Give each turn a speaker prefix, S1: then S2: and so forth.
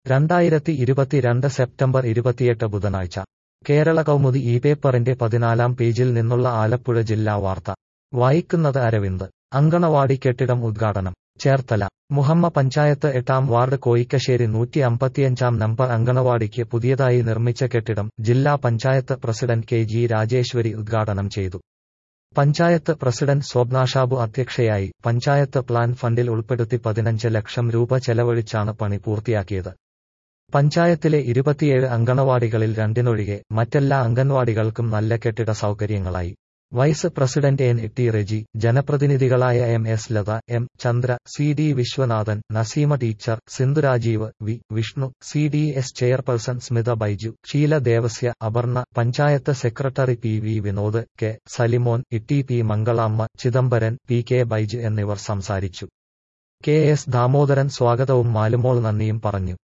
S1: രണ്ടായിരത്തി ഇരുപത്തിരണ്ട് സെപ്റ്റംബർ ഇരുപത്തിയെട്ട് ബുധനാഴ്ച കേരള കൗമുദി ഈ പേപ്പറിന്റെ പതിനാലാം പേജിൽ നിന്നുള്ള ആലപ്പുഴ ജില്ലാ വാർത്ത വായിക്കുന്നത് അരവിന്ദ് അങ്കണവാടി കെട്ടിടം ഉദ്ഘാടനം ചേർത്തല മുഹമ്മ പഞ്ചായത്ത് എട്ടാം വാർഡ് കോയിക്കശ്ശേരി നൂറ്റി അമ്പത്തിയഞ്ചാം നമ്പർ അങ്കണവാടിക്ക് പുതിയതായി നിർമ്മിച്ച കെട്ടിടം ജില്ലാ panchayat president K G Rajeshwari ഉദ്ഘാടനം ചെയ്തു പഞ്ചായത്ത് പ്രസിഡന്റ് സ്വപ്നാഷാബു അധ്യക്ഷയായി പഞ്ചായത്ത് പ്ലാൻ ഫണ്ടിൽ ഉൾപ്പെടുത്തി പതിനഞ്ച് ലക്ഷം രൂപ ചെലവഴിച്ചാണ് പണി പൂർത്തിയാക്കിയത് പഞ്ചായത്തിലെ ഇരുപത്തിയേഴ് അങ്കണവാടികളിൽ രണ്ടിനൊഴികെ മറ്റെല്ലാ അംഗൻവാടികൾക്കും നല്ല കെട്ടിട സൗകര്യങ്ങളായി vice president N T Reji ജനപ്രതിനിധികളായ M S Latha M Chandra C D Viswanathan Naseema teacher Sindhu Rajeev V Vishnu C D S chairperson Smitha Baiju Sheela Devasya Aparna panchayat secretary P V Vinod K Salimon Itty P Mangalamma Chidambaran P K Baiju എന്നിവർ സംസാരിച്ചു കെ എസ് ദാമോദരൻ സ്വാഗതവും മാലുമോൾ നന്ദിയും പറഞ്ഞു